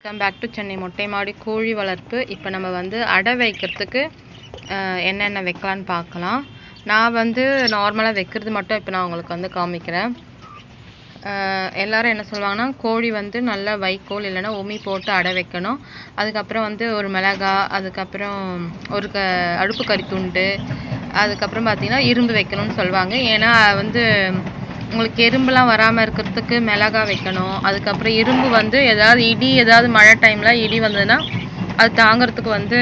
welcome back to Chennai மொட்டை மாடி கோழி வளர்ப்பு இப்போ நம்ம வந்து அடை வைக்கிறதுக்கு அஹ், என்னென்ன வைக்கலான்னு பார்க்கலாம் நான் வந்து நார்மலாக வைக்கிறது மட்டும் இப்போ நான் உங்களுக்கு வந்து காமிக்கிறேன் அஹ், எல்லாரும் என்ன சொல்லுவாங்கன்னா கோழி வந்து நல்லா வைக்கோல் இல்லைன்னா உமி போட்டு அடை வைக்கணும் அதுக்கப்புறம் வந்து ஒரு மிளகா அதுக்கப்புறம் ஒரு க அடுப்பு கறி துண்டு அதுக்கப்புறம் பார்த்தீங்கன்னா இரும்பு வைக்கணும்னு சொல்லுவாங்க ஏன்னா வந்து உங்களுக்கு எறும்புலாம் வராமல் இருக்கிறதுக்கு மிளகா வைக்கணும் அதுக்கப்புறம் இரும்பு வந்து ஏதாவது இடி ஏதாவது மழை டைமில் இடி வந்ததுன்னா அது தாங்கிறதுக்கு வந்து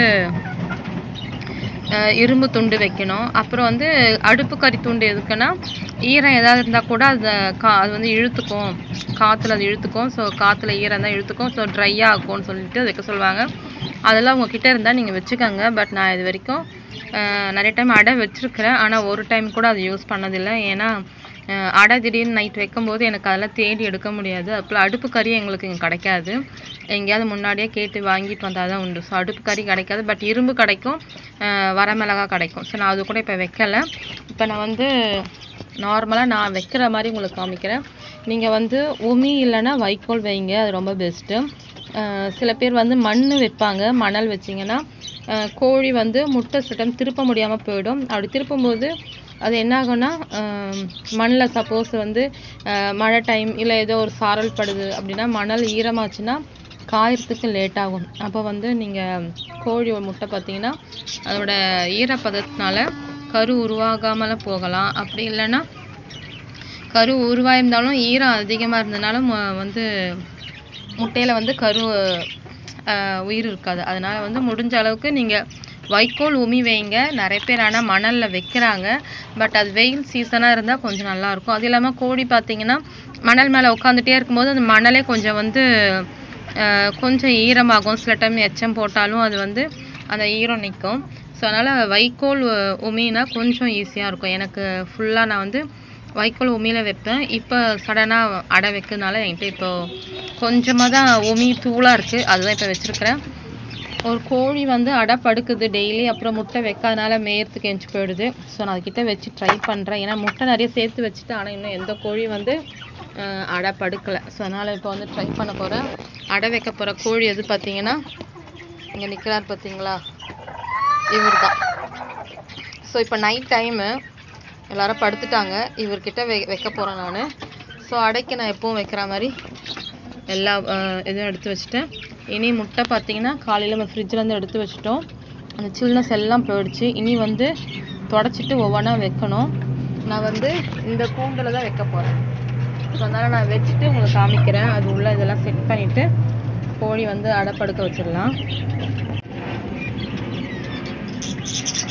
அஹ் இரும்பு துண்டு வைக்கணும் அப்புறம் வந்து அடுப்பு கறி துண்டு எதுக்குன்னா ஈரம் ஏதாவது இருந்தால் கூட அது கா அது வந்து இழுத்துக்கும் காற்றுல அது இழுத்துக்கும் ஸோ காற்றுல ஈரம் தான் இழுத்துக்கும் ஸோ ட்ரை ஆகும்னு சொல்லிட்டு அது வைக்க சொல்லுவாங்க அதெல்லாம் உங்ககிட்ட இருந்தால் நீங்கள் வச்சுக்கோங்க பட் நான் இது வரைக்கும் அஹ் நிறைய டைம் அடை வச்சுருக்கிறேன் ஆனால் ஒரு டைம் கூட அது யூஸ் பண்ணதில்லை ஏன்னா அஹ் அடை திடீர்னு நைட் வைக்கும்போது எனக்கு அதெல்லாம் தேடி எடுக்க முடியாது அப்புறம் அடுப்பு கறி எங்களுக்கு இங்கே கிடைக்காது எங்கேயாவது முன்னாடியே கேட்டு வாங்கிட்டு வந்தால் தான் உண்டு ஸோ அடுப்பு கறி கிடைக்காது பட் இரும்பு கிடைக்கும் அஹ் வரமிளகா கிடைக்கும் ஸோ நான் அது கூட இப்போ வைக்கலை இப்போ நான் வந்து நார்மலாக நான் வைக்கிற மாதிரி உங்களுக்கு காமிக்கிறேன் நீங்கள் வந்து உமி இல்லைன்னா வைக்கோல் வைங்க அது ரொம்ப பெஸ்ட்டு சில பேர் வந்து மண் வைப்பாங்க மணல் வச்சிங்கன்னா அஹ் கோழி வந்து முட்டை சிட்டம் திருப்ப முடியாமல் போயிடும் அப்படி திருப்பும்போது அது என்ன ஆகும்னா மண்ணில் சப்போஸ் வந்து அஹ் மழை டைம் இல்லை ஏதோ ஒரு சாரல் படுது அப்படின்னா மணல் ஈரமாச்சுன்னா காயறதுக்கு லேட் ஆகும் அப்போ வந்து நீங்கள் கோழி ஒரு முட்டை பார்த்தீங்கன்னா அதோட ஈரப்பதத்தினால கரு உருவாகாமல போகலாம் அப்படி இல்லைன்னா கரு உருவாயிருந்தாலும் ஈரம் அதிகமாக இருந்தனாலும் ம- வந்து முட்டையில் வந்து கரு அஹ், உயிர் இருக்காது அதனால வந்து முடிஞ்ச அளவுக்கு நீங்கள் வைக்கோல் உமி வைங்க நிறைய பேர் ஆனால் மணலில் வைக்கிறாங்க பட் அது வெயில் சீசனாக இருந்தால் கொஞ்சம் நல்லா இருக்கும் அது இல்லாமல் கோழி பார்த்தீங்கன்னா மணல் மேலே உட்காந்துட்டே இருக்கும்போது அந்த மணலே கொஞ்சம் வந்து அஹ், கொஞ்சம் ஈரமாகும் சில டைம் எச்சம் போட்டாலும் அது வந்து அந்த ஈரம் நிற்கும் ஸோ அதனால் வைக்கோல் உ- உமினா கொஞ்சம் ஈஸியாக இருக்கும் எனக்கு ஃபுல்லாக நான் வந்து வைக்கோல் உமியில வைப்பேன் இப்போ சடனாக அடை வைக்கிறதுனால என்கிட்ட இப்போ கொஞ்சமாக தான் உமி தூளாக இருக்குது அதுதான் இப்போ வச்சுருக்கிறேன் ஒரு கோழி வந்து அடை படுக்குது டெய்லி அப்புறம் முட்டை வைக்காதனால மேயறதுக்கு எஞ்சி போயிடுது ஸோ நான் அதுக்கிட்ட வச்சு ட்ரை பண்ணுறேன் ஏன்னா முட்டை நிறைய சேர்த்து வச்சுட்டு ஆனால் இன்னும் எந்த கோழி வந்து அஹ், அடை படுக்கலை ஸோ அதனால் இப்போ வந்து ட்ரை பண்ண போகிறேன் அடை வைக்க போகிற கோழி எது பார்த்தீங்கன்னா இங்கே நிற்கிறார் பார்த்தீங்களா இவர் தான் ஸோ இப்போ நைட் டைமு எல்லாரும் படுத்துட்டாங்க இவர்கிட்ட வெ வைக்க போகிறேன் நான் ஸோ அடைக்கு நான் எப்பவும் வைக்கிற மாதிரி எல்லா அஹ், இதுவும் எடுத்து வச்சுட்டேன் இனி முட்டை பார்த்தீங்கன்னா காலையில் நம்ம ஃப்ரிட்ஜ்லேருந்து எடுத்து வச்சுட்டோம் அந்த சில்னஸ் எல்லாம் போயிடுச்சு இனி வந்து தொடச்சிட்டு ஒவ்வொன்றா வைக்கணும் நான் வந்து இந்த கூண்டில் தான் வைக்க போகிறேன் ஸோ அதனால் நான் வச்சுட்டு உங்களுக்கு காமிக்கிறேன் அது உள்ள இதெல்லாம் செட் பண்ணிவிட்டு கோழி வந்து அடைப்படுக்க வச்சிடலாம்